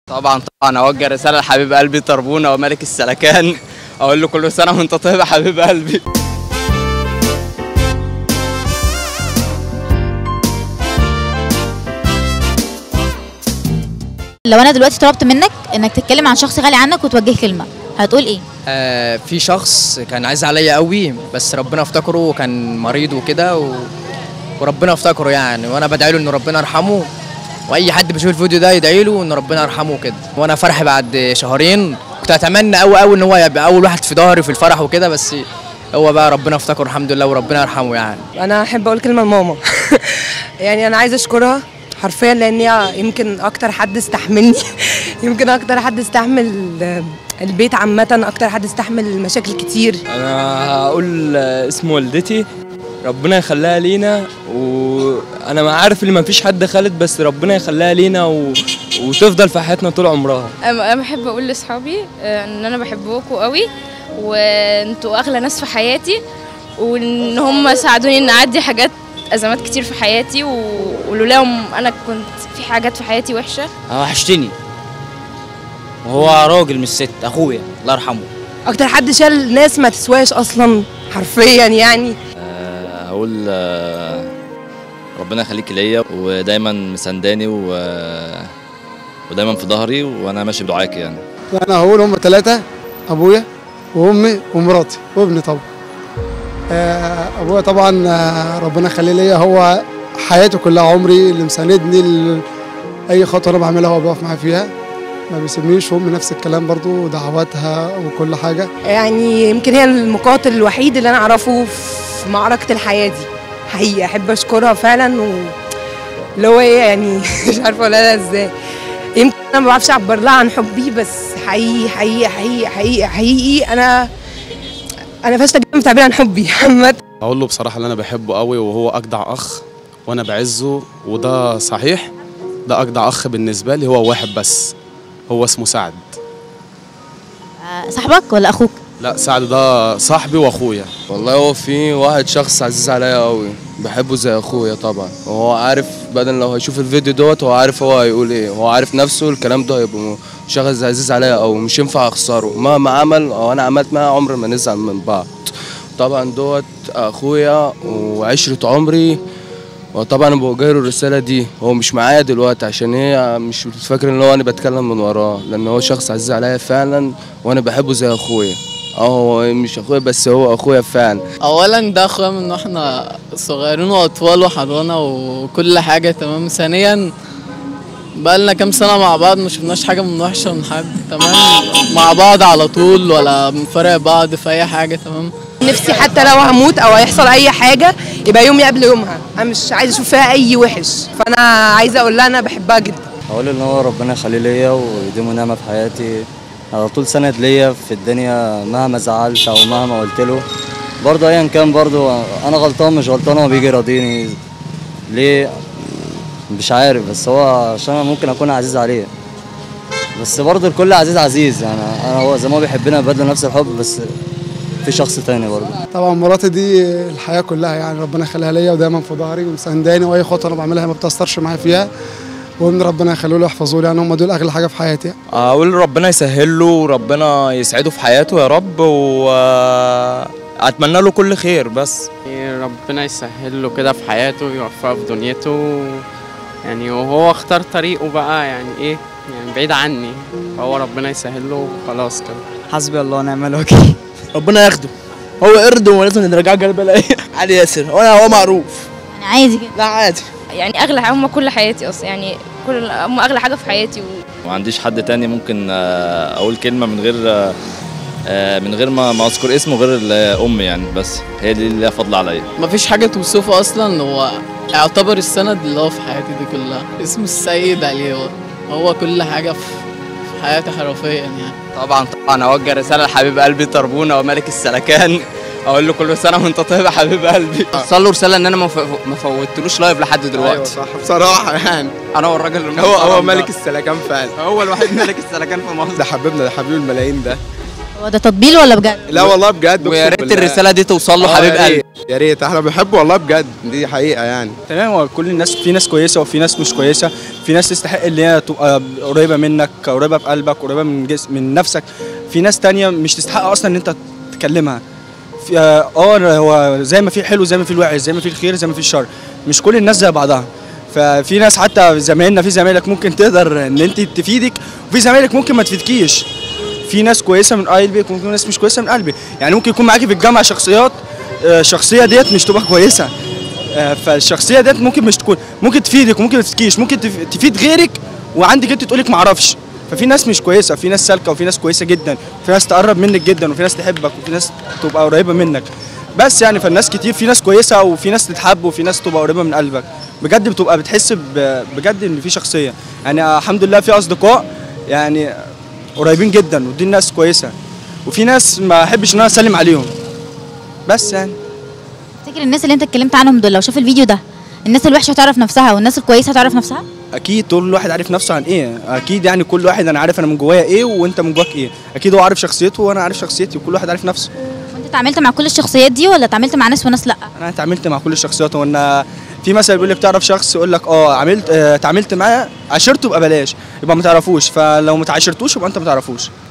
طبعا طبعا اوجه رساله لحبيب قلبي طربونه وملك السلكان اقول له كل سنه وانت طيب يا حبيب قلبي لو انا دلوقتي طلبت منك انك تتكلم عن شخص غالي عنك وتوجه كلمه هتقول ايه آه في شخص كان عايز عليا قوي بس ربنا افتكره وكان مريض وكده و... وربنا افتكره يعني وانا بدعي له ان ربنا يرحمه واي حد بيشوف الفيديو ده يدعي له ان ربنا يرحمه وكده وانا فرحي بعد شهرين كنت اتمنى قوي قوي ان هو يبقى اول واحد في ظهري في الفرح وكده بس هو بقى ربنا افتكره الحمد لله وربنا يرحمه يعني انا احب اقول كلمه لماما يعني انا عايزه اشكرها حرفيا لان هي يمكن اكتر حد استحملني يمكن اكتر حد استحمل آه، البيت عامه اكتر حد استحمل مشاكل كتير انا هقول اسم والدتي ربنا يخليها لينا وانا ما عارف ان ما فيش حد خالد بس ربنا يخليها لينا و... وتفضل في حياتنا طول عمرها انا أنا بحب اقول لاصحابي آه، ان انا بحبكم قوي وانتوا اغلى ناس في حياتي وان هم ساعدوني ان اعدي حاجات ازمات كتير في حياتي و- ولولاهم انا كنت في حاجات في حياتي وحشه وحشتني وهو راجل مش ست اخويا الله يرحمه اكتر حد شال ناس ما تسواش اصلا حرفيا يعني هقول آه، ربنا يخليك ليا ودايما مسانداني و... ودايما في ظهري وانا ماشي بدعاك يعني انا هقول هم ثلاثة ابويا وامي ومراتي وابني طبعا آه، ابويا طبعا آه، ربنا يخليه ليا هو حياته كلها عمري اللي مساندني ال- اي خطوه انا بعملها هو بيقف معايا فيها ما بيسيبنيش وامي نفس الكلام برضو دعواتها وكل حاجه يعني يمكن هي المقاتل الوحيد اللي انا اعرفه في معركه الحياه دي حقيقه احب اشكرها فعلا و اللي هو ايه يعني مش عارفه اقولها لها ازاي يمكن انا ما بعرفش اعبر لها عن حبي بس حقيقي حقيقي حقيقي حقيقي حقيقي انا انا فاشله جدا في التعبير عن حبي عامه اقول له بصراحه ان انا بحبه قوي وهو اجدع اخ وانا بعزه وده صحيح ده اجدع اخ بالنسبه لي هو واحد بس هو اسمه سعد آه، صاحبك ولا اخوك لا سعد ده صاحبي واخويا والله هو في واحد شخص عزيز عليا قوي بحبه زي اخويا طبعا وهو عارف بدل لو هيشوف الفيديو دوت هو عارف هو هيقول ايه هو عارف نفسه الكلام ده هيبقى شخص عزيز عليا او مش ينفع اخسره مهما عمل او انا عملت معاه عمر ما نزعل من بعض طبعا دوت اخويا وعشرة عمري وطبعا بوجه له الرساله دي هو مش معايا دلوقتي عشان هي مش فاكر ان هو انا بتكلم من وراه لان هو شخص عزيز عليا فعلا وانا بحبه زي اخويا اه هو مش اخويا بس هو اخويا فعلا اولا ده اخويا من واحنا صغيرين واطفال وحضانه وكل حاجه تمام ثانيا بقالنا كام سنه مع بعض ما شفناش حاجه من وحشه من حد تمام مع بعض على طول ولا بنفرق بعض في اي حاجه تمام نفسي حتى لو هموت او هيحصل اي حاجه يبقى يومي قبل يومها انا مش عايزه اشوف فيها اي وحش فانا عايزه اقول لها انا بحبها جدا اقول ان هو ربنا يخليه ليا ويديمه نعمه في حياتي على طول سند ليا في الدنيا مهما زعلت او مهما قلت له برضه ايا كان برضه انا غلطان مش غلطان هو بيجي يراضيني ليه مش عارف بس هو عشان انا ممكن اكون عزيز عليه بس برضه الكل عزيز عزيز يعني انا هو زي ما هو بيحبنا بدل نفس الحب بس في شخص تاني برضه طبعا مراتي دي الحياه كلها يعني ربنا يخليها ليا ودايما في ظهري ومسانداني واي خطوه انا بعملها ما بتاثرش معايا فيها وابن ربنا يخليه له يحفظه لي يعني هم دول اغلى حاجه في حياتي يعني. اقول ربنا يسهل له وربنا يسعده في حياته يا رب واتمنى له كل خير بس ربنا يسهل له كده في حياته ويوفقه في دنيته يعني وهو اختار طريقه بقى يعني ايه يعني بعيد عني فهو ربنا يسهل له وخلاص كده حسبي الله ونعم الوكيل ربنا ياخده هو قرد ولازم نرجعه جلب الايه علي ياسر وانا هو معروف يعني عايز كده لا عادي يعني اغلى هم كل حياتي اصلا يعني كل هم اغلى حاجه في حياتي و... وما عنديش حد تاني ممكن آه، اقول كلمه من غير آه، آه، من غير ما ما اذكر اسمه غير امي يعني بس هي دي اللي ليها فضل عليا مفيش حاجه توصفه اصلا هو يعتبر السند اللي هو في حياتي دي كلها اسمه السيد عليه هو هو كل حاجه في في حياتي حرفيا يعني طبعا طبعا اوجه رساله لحبيب قلبي طربونه وملك السلكان اقول له كل سنه وانت طيب يا حبيب قلبي اوصل له رساله ان انا ما ف- ما فوتلوش لايف لحد دلوقتي صح بصراحه يعني انا والراجل هو هو المحترم ده. ملك السلكان فعلا هو الوحيد ملك السلكان في مصر ده حبيبنا ده حبيب الملايين ده هو ده تطبيل ولا بجد لا والله بجد ويا أقسم ريت بالله. الرساله دي توصل له آه، حبيب يا ريت. قلبي يا ريت احنا بنحبه والله بجد دي حقيقه يعني تمام هو كل الناس في ناس كويسه وفي ناس مش كويسه في ناس تستحق اللي هي تبقى قريبه منك قريبه بقلبك قريبه من جسم من نفسك في ناس تانية مش تستحق اصلا ان انت تكلمها في- اه آه، هو زي ما في الحلو زي ما في الوحش زي ما في الخير زي ما في الشر مش كل الناس زي بعضها ففي ناس حتى زمايلنا في زمايلك ممكن تقدر ان انت تفيدك وفي زمايلك ممكن ما تفيدكيش في ناس كويسه من قلبك وممكن ناس مش كويسه من قلبي يعني ممكن يكون معاكي في الجامعه شخصيات آه، الشخصيه ديت مش تبقى كويسه آه، فالشخصيه ديت ممكن مش تكون ممكن تفيدك وممكن ما تفيدكيش ممكن تف- تفيد غيرك وعندك انت تقولك ما اعرفش ففي ناس مش كويسه في ناس سالكه وفي ناس كويسه جدا في ناس تقرب منك جدا وفي ناس تحبك وفي ناس تبقى قريبه منك بس يعني فالناس كتير في ناس كويسه وفي ناس تتحب وفي ناس تبقى قريبه من قلبك بجد بتبقى بتحس ب- بجد ان في شخصيه يعني آه، الحمد لله في اصدقاء يعني قريبين جدا ودي الناس كويسه وفي ناس ما احبش ان انا اسلم عليهم بس يعني تفتكر الناس اللي انت اتكلمت عنهم دول لو شاف الفيديو ده الناس الوحشه هتعرف نفسها والناس الكويسه هتعرف نفسها اكيد كل واحد عارف نفسه عن ايه اكيد يعني كل واحد انا عارف انا من جوايا ايه وانت من جواك ايه اكيد هو عارف شخصيته وانا عارف شخصيتي وكل واحد عارف نفسه وانت اتعاملت مع كل الشخصيات دي ولا اتعاملت مع ناس وناس لا انا اتعاملت مع كل الشخصيات وانا في مثل بيقول لك تعرف شخص يقول لك اه عملت آه، اتعاملت معاه عاشرته يبقى بلاش يبقى ما تعرفوش فلو ما تعاشرتوش يبقى انت ما تعرفوش